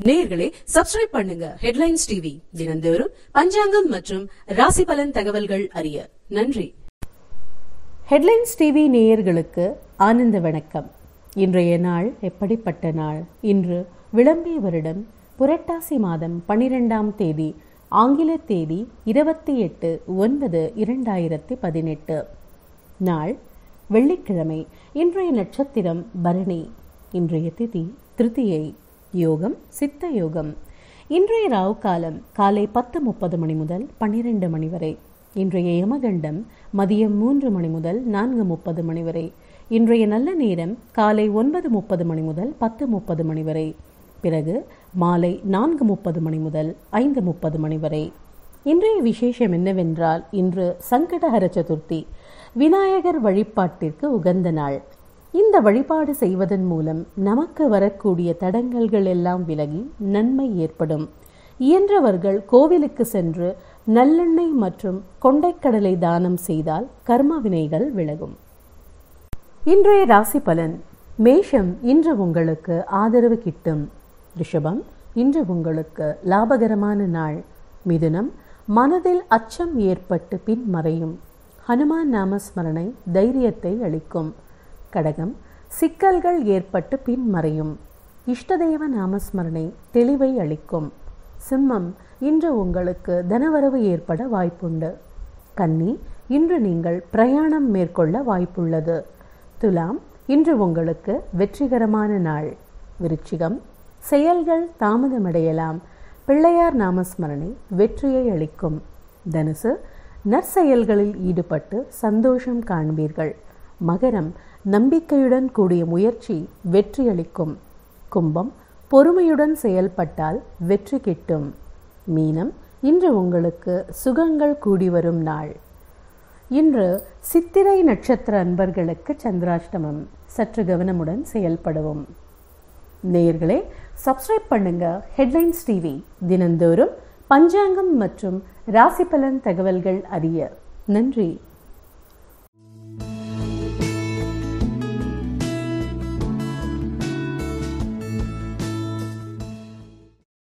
நேயர்களே சப்ஸ்கிரைப் பண்ணுங்க headlines TV தினந்தோறும் பஞ்சாங்கம் மற்றும் ராசி பலன் தகவல்கள் அறிய நன்றி ஹெட்லைன்ஸ் டிவி நேயர்களுக்கு ஆனந்த வணக்கம் இன்றைய நாள் எப்படிப்பட்ட நாள் இன்று விளம்பிய வருடம் புரட்டாசி மாதம் பனிரெண்டாம் தேதி ஆங்கில தேதி இருபத்தி எட்டு ஒன்பது இரண்டாயிரத்தி பதினெட்டு நாள் வெள்ளிக்கிழமை இன்றைய நட்சத்திரம் பரணி இன்றைய திதி திருத்தியை யோகம் சித்த யோகம் இன்றைய ராவு காலம் காலை பத்து முப்பது மணி முதல் பன்னிரெண்டு மணி வரை இன்றைய யமகண்டம் மதியம் மூன்று மணி முதல் நான்கு முப்பது மணி வரை இன்றைய நல்ல நேரம் காலை ஒன்பது முப்பது மணி முதல் பத்து முப்பது மணி வரை பிறகு மாலை நான்கு முப்பது மணி முதல் ஐந்து முப்பது மணி வரை இன்றைய விசேஷம் என்னவென்றால் இன்று சங்கடஹர சதுர்த்தி விநாயகர் வழிபாட்டிற்கு உகந்த நாள் இந்த வழிபாடு செய்வதன் மூலம் நமக்கு வரக்கூடிய தடங்கல்கள் எல்லாம் விலகி நன்மை ஏற்படும் இயன்றவர்கள் கோவிலுக்கு சென்று நல்லெண்ணெய் மற்றும் கொண்டைக்கடலை தானம் செய்தால் கர்ம வினைகள் விலகும் இன்றைய ராசி பலன் மேஷம் இன்று உங்களுக்கு ஆதரவு கிட்டும் ரிஷபம் இன்று உங்களுக்கு லாபகரமான நாள் மிதுனம் மனதில் அச்சம் ஏற்பட்டு பின் மறையும் ஹனுமான் நாமஸ்மரணை தைரியத்தை அளிக்கும் கடகம் சிக்கல்கள் ஏற்பட்டு பின் மறையும் இஷ்டதெய்வ நாமஸ்மரணை தெளிவை அளிக்கும் சிம்மம் இன்று உங்களுக்கு தனவரவு ஏற்பட வாய்ப்புண்டு கன்னி இன்று நீங்கள் பிரயாணம் மேற்கொள்ள வாய்ப்புள்ளது துலாம் இன்று உங்களுக்கு வெற்றிகரமான நாள் விருச்சிகம் செயல்கள் தாமதமடையலாம் பிள்ளையார் நாமஸ்மரணை வெற்றியை அளிக்கும் தனுசு நற்செயல்களில் ஈடுபட்டு சந்தோஷம் காண்பீர்கள் மகரம் நம்பிக்கையுடன் கூடிய முயற்சி வெற்றியளிக்கும் கும்பம் பொறுமையுடன் செயல்பட்டால் வெற்றி கிட்டும் மீனம் இன்று உங்களுக்கு சுகங்கள் கூடி வரும் நாள் இன்று சித்திரை நட்சத்திர அன்பர்களுக்கு சந்திராஷ்டமம் சற்று கவனமுடன் செயல்படவும் நேயர்களே சப்ஸ்கிரைப் பண்ணுங்க ஹெட்லைன்ஸ் டிவி தினந்தோறும் பஞ்சாங்கம் மற்றும் ராசி பலன் தகவல்கள் அறிய நன்றி